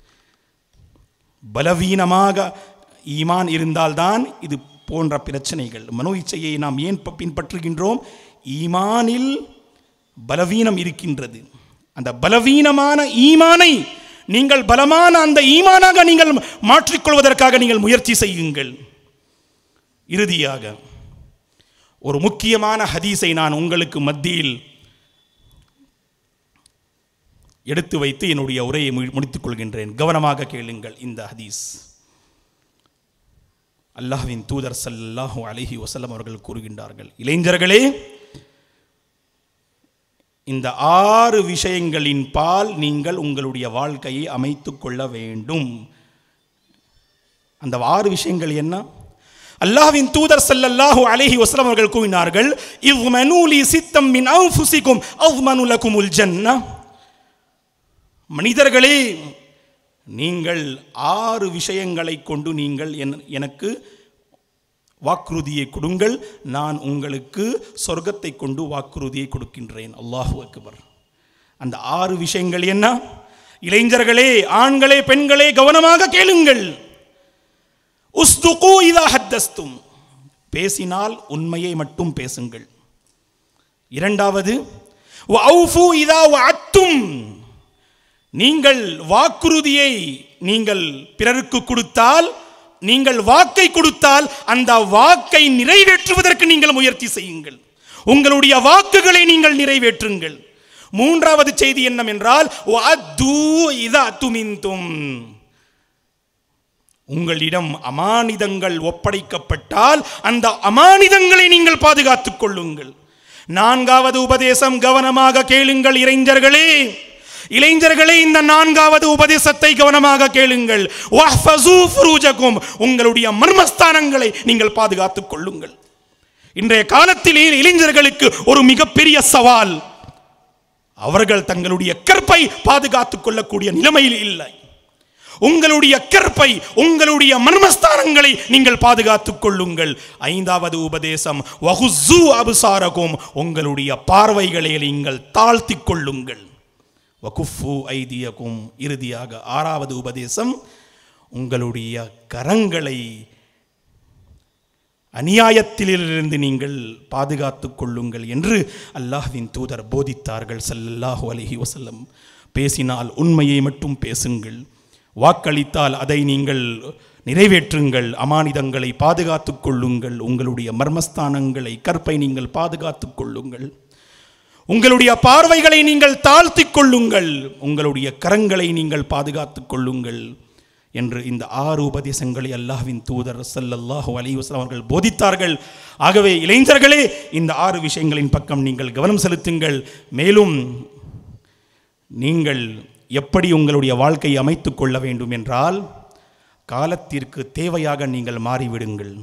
பலவீனமாக ஈமான் இருந்தால்தான் இது போன்ற பிரச்சனைகள் மனோ இச்சையை நாம் ஏன் ப- பின்பற்றுகின்றோம் ஈமானில் பலவீனம் இருக்கின்றது அந்த பலவீனமான ஈமானை நீங்கள் பலமான அந்த ஈமானாக நீங்கள் மாற்றிக்கொள்வதற்காக நீங்கள் முயற்சி செய்யுங்கள் இறுதியாக ஒரு முக்கியமான ஹதீஸை நான் உங்களுக்கு மத்தியில் எடுத்து வைத்து என்னுடைய உரையை மு- முடித்துக் கொள்கின்றேன் கவனமாக கேளுங்கள் இந்த ஹதீஸ் அல்லாஹ்வின் தூதர் ஸல்லல்லாஹு அலைஹி வஸல்லம் அவர்கள் கூறுகின்றார்கள் இளைஞர்களே இந்த ஆறு விஷயங்களின் பால் நீங்கள் உங்களுடைய வாழ்க்கையை அமைத்துக் கொள்ள வேண்டும் அந்த ஆறு விஷயங்கள் என்ன அல்லாஹ்வின் தூதர் ஸல்லல்லாஹு அலைஹி வஸல்லம் அவர்கள் கூறினார்கள் இவ்மனு லி சித்தம் மின் அன்ஃபுசிக்கும் அவ்மனு லகுமுல் ஜன்னah மனிதர்களே நீங்கள் ஆறு விஷயங்களை கொண்டு நீங்கள் என்- எனக்கு வாக்குறுதியை கொடுங்கள் நான் உங்களுக்கு சொர்க்கத்தை கொண்டு வாக்குறுதியை கொடுக்கின்றேன் அல்லாஹு அக்பர் அந்த ஆறு விஷயங்கள் என்ன இளைஞர்களே ஆண்களே பெண்களே கவனமாக கேளுங்கள் உஸ்துகு இதா ஹத்தஸ்தும் பேசினால் உண்மையை மட்டும் பேசுங்கள் இரண்டாவது வஅஃபு இதா வஅத்தும் நீங்கள் வாக்குறுதியை நீங்கள் பிறருக்கு கொடுத்தால் நீங்கள் வாக்கை கொடுத்தால் அந்த வாக்கை நிறைவேற்றுவதற்கு நீங்கள் முயற்சி செய்யுங்கள் உங்களுடைய வாக்குகளை நீங்கள் நிறைவேற்றுங்கள் மூன்றாவது செய்தி என்னவென்றால் வஅத்து இதா துமின்தும் உங்களிடம் அமானிதங்கள் ஒப்படைக்கப்பட்டால் அந்த அமானிதங்களை நீங்கள் பாதுகாத்துக் கொள்ளுங்கள் நான்காவது உபதேசம் கவனமாக கேளுங்கள் இளைஞர்களே இளைஞர்களே இந்த நான்காவது உபதேசத்தை கவனமாக கேளுங்கள் வஹ்ஃபஸூ ஃபுரூஜக்கும். உங்களுடைய மர்மஸ்தானங்களை நீங்கள் பாதுகாத்துக் கொள்ளுங்கள் இன்றைய காலத்திலே இளைஞர்களுக்கு ஒரு மிகப்பெரிய சவால் அவர்கள் தங்களுடைய கற்பை பாதுகாத்துக் கொள்ளக்கூடிய நிலைமையில் இல்லை உங்களுடைய கற்பை உங்களுடைய மர்மஸ்தானங்களை நீங்கள் பாதுகாத்துக் கொள்ளுங்கள் ஐந்தாவது உபதேசம் வஹுசு அபுசாரகும் உங்களுடைய பார்வைகளை நீங்கள் தாழ்த்திக் கொள்ளுங்கள் வகுஃபு ஐதியகும் இறுதியாக ஆறாவது உபதேசம் உங்களுடைய கரங்களை அநியாயத்திலிருந்து நீங்கள் பாதுகாத்துக் கொள்ளுங்கள் என்று அல்லாஹ்வின் தூதர் போதித்தார்கள் ஸல்லல்லாஹு அலைஹி வஸல்லம் பேசினால் உண்மையை மட்டும் பேசுங்கள் வாக்களித்தால் அதை நீங்கள் நிறைவேற்றுங்கள் அமானிதங்களை பாதுகாத்துக் கொள்ளுங்கள் உங்களுடைய மர்மஸ்தானங்களை கற்பை நீங்கள் பாதுகாத்துக் கொள்ளுங்கள் உங்களுடைய பார்வைகளை நீங்கள் தாழ்த்திக் கொள்ளுங்கள் உங்களுடைய கரங்களை நீங்கள் பாதுகாத்துக் கொள்ளுங்கள் என்று இந்த ஆறு உபதேசங்களை அல்லாஹ்வின் தூதர் ஸல்லல்லாஹு அலைஹி வஸல்லம் அவர்கள் போதித்தார்கள் ஆகவே இளைஞர்களே இந்த ஆறு விஷயங்களின் பக்கம் நீங்கள் கவனம் செலுத்துங்கள் மேலும் நீங்கள் எப்படி உங்களுடைய வாழ்க்கையை அமைத்துக் கொள்ள வேண்டும் என்றால் காலத்திற்கு தேவையாக நீங்கள் மாறிவிடுங்கள்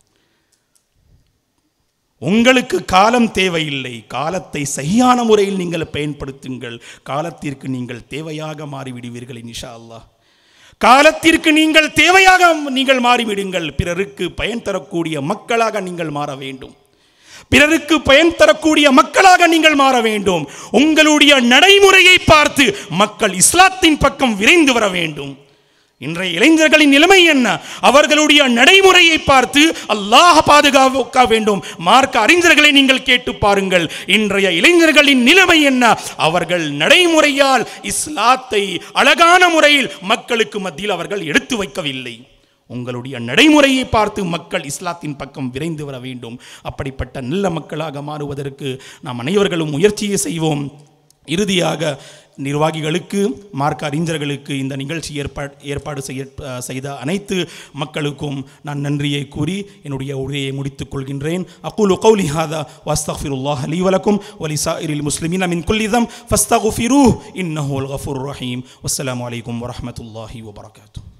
உங்களுக்கு காலம் தேவையில்லை காலத்தை சரியான முறையில் நீங்கள் பயன்படுத்துங்கள் காலத்திற்கு நீங்கள் தேவையாக மாறிவிடுவீர்கள் இன்ஷா அல்லாஹ் காலத்திற்கு நீங்கள் தேவையாக நீங்கள் மாறிவிடுங்கள் பிறருக்கு பயன் தரக்கூடிய மக்களாக நீங்கள் மாற வேண்டும் பிறருக்கு பயன் தரக்கூடிய மக்களாக நீங்கள் மாற வேண்டும் உங்களுடைய நடைமுறையை பார்த்து மக்கள் இஸ்லாத்தின் பக்கம் விரைந்து வர வேண்டும் இன்றைய இளைஞர்களின் நிலைமை என்ன அவர்களுடைய நடைமுறையை பார்த்து அல்லாஹ் பாதுகாக்க வேண்டும் மார்க்க அறிஞர்களை நீங்கள் கேட்டு பாருங்கள் இன்றைய இளைஞர்களின் நிலைமை என்ன அவர்கள் நடைமுறையால் இஸ்லாத்தை அழகான முறையில் மக்களுக்கு மத்தியில் அவர்கள் எடுத்து வைக்கவில்லை உங்களுடைய நடைமுறையை பார்த்து மக்கள் இஸ்லாத்தின் பக்கம் விரைந்து வர வேண்டும் அப்படிப்பட்ட நல்ல மக்களாக மாறுவதற்கு நாம் அனைவர்களும் முயற்சியை செய்வோம் இறுதியாக நிர்வாகிகளுக்கு மார்க்க அறிஞர்களுக்கு இந்த நிகழ்ச்சி ஏற்பாடு ஏற்பாடு செய்ய செய்த அனைத்து மக்களுக்கும் நான் நன்றியை கூறி என்னுடைய உரையை முடித்துக் கொள்கின்றேன் அகுலு கௌலி ஹாதா வஸ்தஃபிருல்லாஹ் அலி வலக்கும் வலிசாஇரில் முஸ்லிமின் மின் குல்லிதம் ஃபஸ்தகுஃபிரூ இன்னஹுல் கஃபுர் ரஹீம் வஸ்ஸலாமு அலைக்கும் வரஹ்மத்துல்லாஹி வபரகாத்துஹு